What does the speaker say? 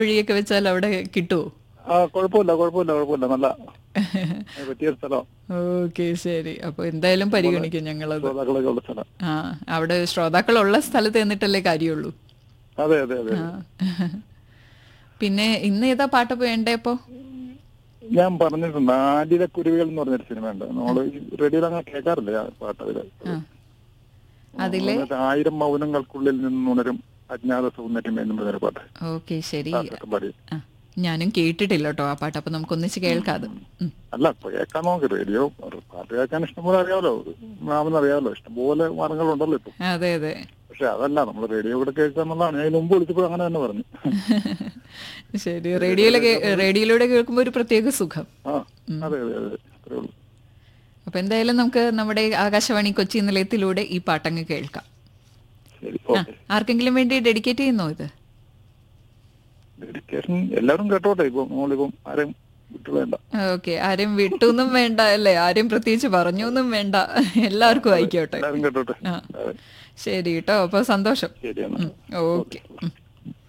വഴിയൊക്കെ വെച്ചാൽ അവിടെ കിട്ടുമോ ആ കുഴപ്പമില്ല കുഴപ്പമില്ല കുഴപ്പമില്ല നല്ല അതിന് പറ്റിയ സ്ഥലം ഓക്കെ ശരി അപ്പൊ എന്തായാലും പരിഗണിക്കും ഞങ്ങളത് ശ്രോതാക്കളൊക്കെ ഉള്ള സ്ഥലം ആ അവിടെ ശ്രോതാക്കളുള്ള സ്ഥലത്ത് എന്നിട്ടല്ലേ കാര്യമുള്ളൂ അതെ അതെ അതെ ആ. പിന്നെ ഇന്ന് ഏതാ പാട്ട് വേണ്ടേ അപ്പോ ഞാൻ പറഞ്ഞിട്ടുണ്ട് ആലില കുരുവികൾ എന്ന് പറഞ്ഞൊരു സിനിമ ഉണ്ട് നമ്മള് റേഡിയോയിൽ അങ്ങനെ കേൾക്കാറില്ല ആ പാട്ട് അതില് ആ. അതിലെ എന്നിട്ട് ആയിരം മൗനങ്ങൾക്കുള്ളിൽ നിന്നുണരും അജ്ഞാത സൗന്ദര്യം എന്നും പറഞ്ഞൊരു പാട്ട് ഓക്കെ ശരി ആ പാട്ട് പാടി ആ ഞാനും കേട്ടിട്ടില്ല കേട്ടോ ആ പാട്ട് അപ്പൊ നമുക്ക് ഒന്നിച്ച് കേൾക്കാതെ ഉം. അല്ല ഇപ്പൊ കേൾക്കാൻ നോക്ക് റേഡിയോ പാട്ട് കേൾക്കാൻ ഇഷ്ടംപോലെ അറിയാമല്ലോ മാമെന്ന് അറിയാമല്ലോ ഇഷ്ടംപോലെ മാർഗങ്ങളുണ്ടല്ലോ ഇപ്പൊ അതെ അതെ പക്ഷെ അതല്ല നമ്മൾ റേഡിയോ കൂടെ കേൾക്കുക എന്നുള്ളതാണ് ഞാൻ ഇതിന് മുമ്പ് വിളിച്ചപ്പോൾ അങ്ങനെ തന്നെ പറഞ്ഞു ശരി റേഡിയോയിലെ റേഡിയോയിലൂടെ കേൾക്കുമ്പോൾ ഒരു പ്രത്യേക സുഖം ആ അതെ അതെ അതെ അത്രേ ഉള്ളൂ അപ്പൊ എന്തായാലും നമുക്ക് നമ്മുടെ ആകാശവാണി കൊച്ചി നിലയത്തിലൂടെ ഈ പാട്ടങ്ങ് കേൾക്കാം ശരി ആ, ഓക്കെ ആർക്കെങ്കിലും വേണ്ടി ഡെഡിക്കേറ്റ് ചെയ്യുന്നോ ഇത് ഡെഡിക്കേഷൻ എല്ലാവരും കേട്ടോട്ടെ ഇപ്പൊ നമ്മളിപ്പം ആരെയും വിട്ടുവേണ്ട ഓക്കെ ആരും വിട്ടൊന്നും വേണ്ട അല്ലേ ആരും പ്രത്യേകിച്ച് പറഞ്ഞൊന്നും വേണ്ട എല്ലാവർക്കും ആയിക്കോട്ടെ എല്ലാവരും കേട്ടോട്ടെ ആ ശരി കേട്ടോ അപ്പൊ സന്തോഷം ശരിയാണ് ഓക്കെ